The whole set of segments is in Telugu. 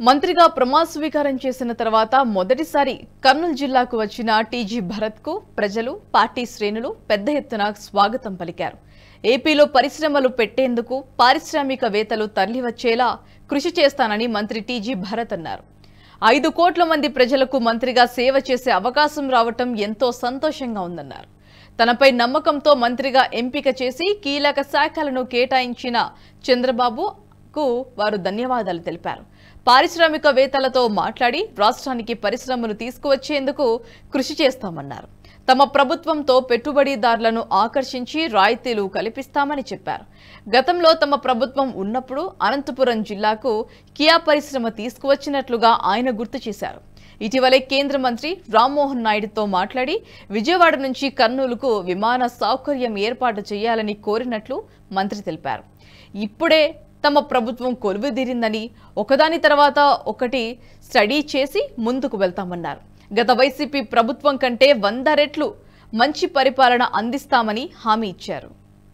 మంత్రిగా ప్రమాణ స్వీకారం చేసిన తర్వాత మొదటిసారి కర్నూలు జిల్లాకు వచ్చిన టీజీ భరత్ కు ప్రజలు పార్టీ శ్రేణులు పెద్ద ఎత్తున స్వాగతం పలికారు ఏపీలో పరిశ్రమలు పెట్టేందుకు పారిశ్రామికవేత్తలు తరలివచ్చేలా కృషి చేస్తానని మంత్రి టీజీ భరత్ అన్నారు ఐదు కోట్ల మంది ప్రజలకు మంత్రిగా సేవ చేసే అవకాశం రావటం ఎంతో సంతోషంగా ఉందన్నారు తనపై నమ్మకంతో మంత్రిగా ఎంపిక చేసి కీలక శాఖలను కేటాయించిన చంద్రబాబుకు వారు ధన్యవాదాలు తెలిపారు పారిశ్రామికవేత్తలతో మాట్లాడి రాష్ట్రానికి పరిశ్రమలు తీసుకువచ్చేందుకు కృషి చేస్తామన్నారు తమ ప్రభుత్వంతో పెట్టుబడిదారులను ఆకర్షించి రాయితీలు కల్పిస్తామని చెప్పారు గతంలో తమ ప్రభుత్వం ఉన్నప్పుడు అనంతపురం జిల్లాకు కియా పరిశ్రమ తీసుకువచ్చినట్లుగా ఆయన గుర్తు చేశారు ఇటీవలే కేంద్ర మంత్రి రామ్మోహన్ నాయుడుతో మాట్లాడి విజయవాడ నుంచి కర్నూలుకు విమాన సౌకర్యం ఏర్పాటు చేయాలని కోరినట్లు మంత్రి తెలిపారు ఇప్పుడే తమ ప్రభుత్వం కొలువుదీరిందని ఒకదాని తర్వాత ఒకటి స్టడీ చేసి ముందుకు వెళ్తామన్నారు గత వైసీపీ ప్రభుత్వం కంటే వంద రెట్లు మంచి పరిపాలన అందిస్తామని హామీ ఇచ్చారు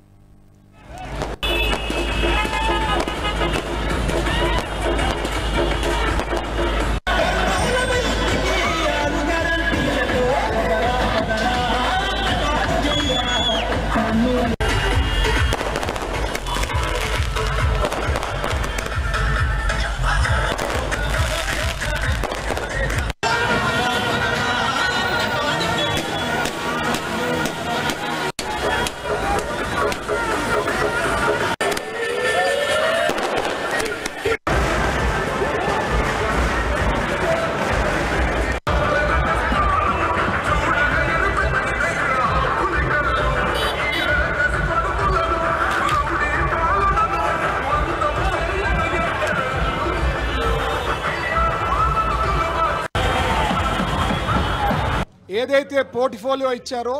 ఏదైతే పోర్ట్ఫోలియో ఇచ్చారో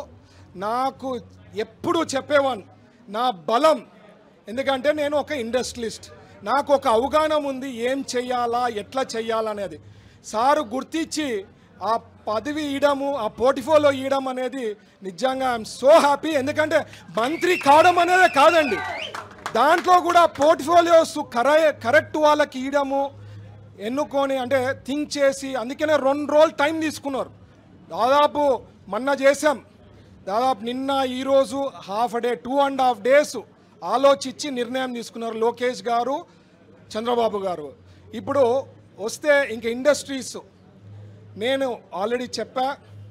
నాకు ఎప్పుడు చెప్పేవాన్ నా బలం ఎందుకంటే నేను ఒక ఇండస్ట్రియలిస్ట్ నాకు ఒక అవగాహన ఉంది ఏం చెయ్యాలా ఎట్లా చెయ్యాలనేది సారు గుర్తించి ఆ పదవి ఇయడము ఆ పోర్ట్ఫోలియో ఇయడం అనేది నిజంగా ఐఎమ్ సో హ్యాపీ ఎందుకంటే మంత్రి కావడం అనేదే కాదండి దాంట్లో కూడా పోర్ట్ఫోలియోస్ కర కరెక్ట్ వాళ్ళకి ఇయడము ఎన్నుకొని అంటే థింక్ చేసి అందుకనే రెండు రోజులు టైం తీసుకున్నారు దాదాపు మొన్న చేసాం దాదాపు నిన్న ఈరోజు half day two and half days ఆలోచించి నిర్ణయం తీసుకున్నారు లోకేష్ గారు చంద్రబాబు గారు ఇప్పుడు వస్తే ఇంక ఇండస్ట్రీస్ నేను ఆల్రెడీ చెప్పా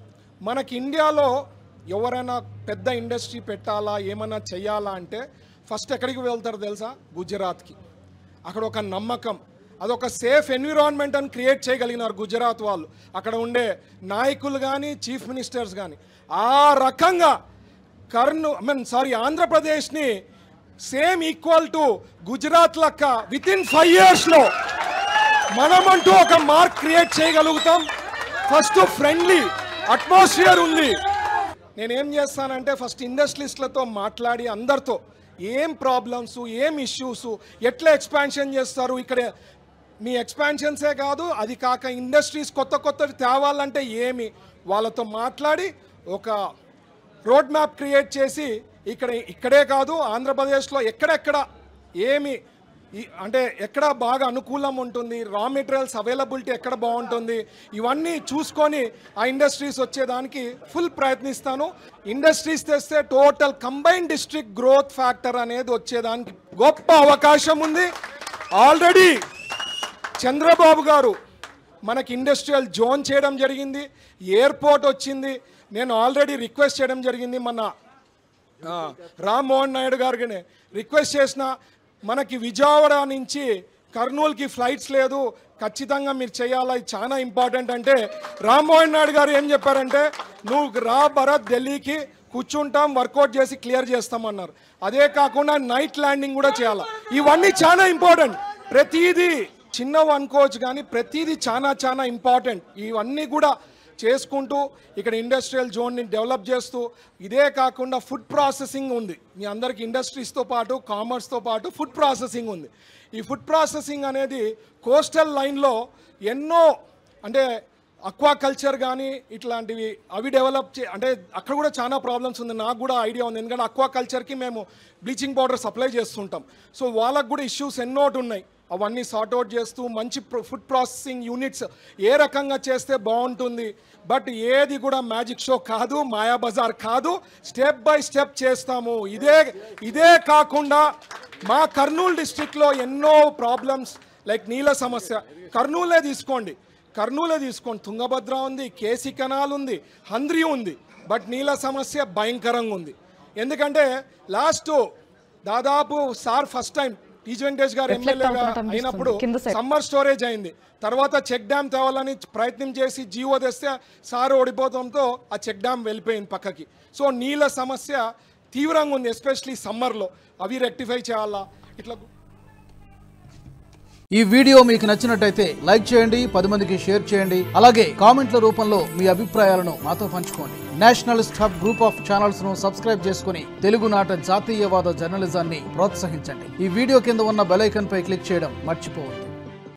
మనకి ఇండియాలో ఎవరైనా పెద్ద ఇండస్ట్రీ పెట్టాలా ఏమైనా చెయ్యాలా అంటే ఫస్ట్ ఎక్కడికి వెళ్తారు తెలుసా గుజరాత్కి అక్కడ ఒక నమ్మకం అదొక సేఫ్ ఎన్విరాన్మెంట్ అని క్రియేట్ చేయగలిగినారు గుజరాత్ వాళ్ళు అక్కడ ఉండే నాయకులు కానీ చీఫ్ మినిస్టర్స్ కానీ ఆ రకంగా కర్నూ ఐ మీన్ సారీ ఆంధ్రప్రదేశ్ని సేమ్ ఈక్వల్ టు గుజరాత్ లెక్క విత్ ఇన్ ఫైవ్ ఇయర్స్లో మనమంటూ ఒక మార్క్ క్రియేట్ చేయగలుగుతాం ఫస్ట్ ఫ్రెండ్లీ అట్మాస్ఫియర్ ఉంది నేనేం చేస్తానంటే ఫస్ట్ ఇండస్ట్రియలిస్ట్లతో మాట్లాడి అందరితో ఏం ప్రాబ్లమ్స్ ఏం ఇష్యూస్ ఎట్లా ఎక్స్పాన్షన్ చేస్తారు ఇక్కడ మీ ఎక్స్పాన్షన్సే కాదు అది కాక ఇండస్ట్రీస్ కొత్త కొత్తవి తేవాలంటే ఏమి వాళ్ళతో మాట్లాడి ఒక రోడ్ మ్యాప్ క్రియేట్ చేసి ఇక్కడ ఇక్కడే కాదు ఆంధ్రప్రదేశ్లో ఎక్కడెక్కడ ఏమి ఈ- అంటే ఎక్కడ బాగా అనుకూలం ఉంటుంది రా మెటీరియల్స్ అవైలబిలిటీ ఎక్కడ బాగుంటుంది ఇవన్నీ చూసుకొని ఆ ఇండస్ట్రీస్ వచ్చేదానికి ఫుల్ ప్రయత్నిస్తాను ఇండస్ట్రీస్ తెస్తే total combine district growth factor అనేది వచ్చేదానికి గొప్ప అవకాశం ఉంది ఆల్రెడీ చంద్రబాబు గారు మనకి ఇండస్ట్రియల్ జోన్ చేయడం జరిగింది ఎయిర్పోర్ట్ వచ్చింది నేను ఆల్రెడీ రిక్వెస్ట్ చేయడం జరిగింది మన ఆ, రామ్మోహన్ నాయుడు గారికి రిక్వెస్ట్ చేసిన మనకి విజయవాడ నుంచి కర్నూలుకి ఫ్లైట్స్ లేదు ఖచ్చితంగా మీరు చేయాలా ఇది చాలా ఇంపార్టెంట్ అంటే రామ్మోహన్ నాయుడు గారు ఏం చెప్పారంటే నువ్వు రా భరత్ ఢిల్లీకి కూర్చుంటాం వర్కౌట్ చేసి క్లియర్ చేస్తామన్నారు అదే కాకుండా నైట్ ల్యాండింగ్ కూడా చేయాలి ఇవన్నీ చాలా ఇంపార్టెంట్ ప్రతిదీ చిన్నవి అనుకోవచ్చు కానీ ప్రతిదీ చాలా చాలా ఇంపార్టెంట్ ఇవన్నీ కూడా చేసుకుంటూ ఇక్కడ ఇండస్ట్రియల్ జోన్ని డెవలప్ చేస్తూ ఇదే కాకుండా ఫుడ్ ప్రాసెసింగ్ ఉంది మీ అందరికి ఇండస్ట్రీస్తో పాటు కామర్స్తో పాటు ఫుడ్ ప్రాసెసింగ్ ఉంది ఈ ఫుడ్ ప్రాసెసింగ్ అనేది కోస్టల్ లైన్లో ఎన్నో అంటే అక్వా కల్చర్ కానీ ఇట్లాంటివి అవి డెవలప్ చే అంటే అక్కడ కూడా చాలా ప్రాబ్లమ్స్ ఉంది నాకు కూడా ఐడియా ఉంది ఎందుకంటే అక్వా కల్చర్కి మేము బ్లీచింగ్ పౌడర్ సప్లై చేస్తుంటాం సో వాళ్ళకు కూడా ఇష్యూస్ ఎన్నోటి ఉన్నాయి అవన్నీ సార్ట్అవుట్ చేస్తూ మంచి ఫుడ్ ప్రాసెసింగ్ యూనిట్స్ ఏ రకంగా చేస్తే బాగుంటుంది బట్ ఏది కూడా మ్యాజిక్ షో కాదు మాయా బజార్ కాదు స్టెప్ బై స్టెప్ చేస్తాము ఇదే ఇదే కాకుండా మా కర్నూలు డిస్టిక్లో ఎన్నో ప్రాబ్లమ్స్ లైక్ నీళ్ళ సమస్య కర్నూలే తీసుకోండి కర్నూలే తీసుకోండి తుంగభద్ర ఉంది కేసీ కెనాల్ ఉంది హంద్రి ఉంది బట్ నీళ్ళ సమస్య భయంకరంగా ఉంది ఎందుకంటే లాస్ట్ దాదాపు sir first time TG Venkatesh గారు Reflect ఎమ్మెల్యేగా అవుతున్నట్టు అనిపిస్తుంది. అయినప్పుడు కింద side. సమ్మర్ స్టోరేజ్ అయింది తర్వాత చెక్ డ్యామ్ తేవాలని ప్రయత్నం చేసి జీవో తెస్తే సార్ ఓడిపోవడంతో ఆ చెక్ డ్యామ్ వెళ్ళిపోయింది పక్కకి సో నీళ్ళ సమస్య తీవ్రంగా ఉంది ఎస్పెషలీ సమ్మర్లో అవి రెక్టిఫై చేయాలా ఇట్లా ఈ వీడియో మీకు నచ్చినట్టయితే లైక్ చేయండి పది మందికి షేర్ చేయండి అలాగే కామెంట్ల రూపంలో మీ అభిప్రాయాలను మాతో పంచుకోండి nationalist hub group of channels ను సబ్స్క్రైబ్ చేసుకుని తెలుగునాట జాతీయవాద జర్నలిజాన్ని ప్రోత్సహించండి ఈ వీడియో కింద ఉన్న బెల్ ఐకాన్ పై క్లిక్ చేయడం మర్చిపోవద్దు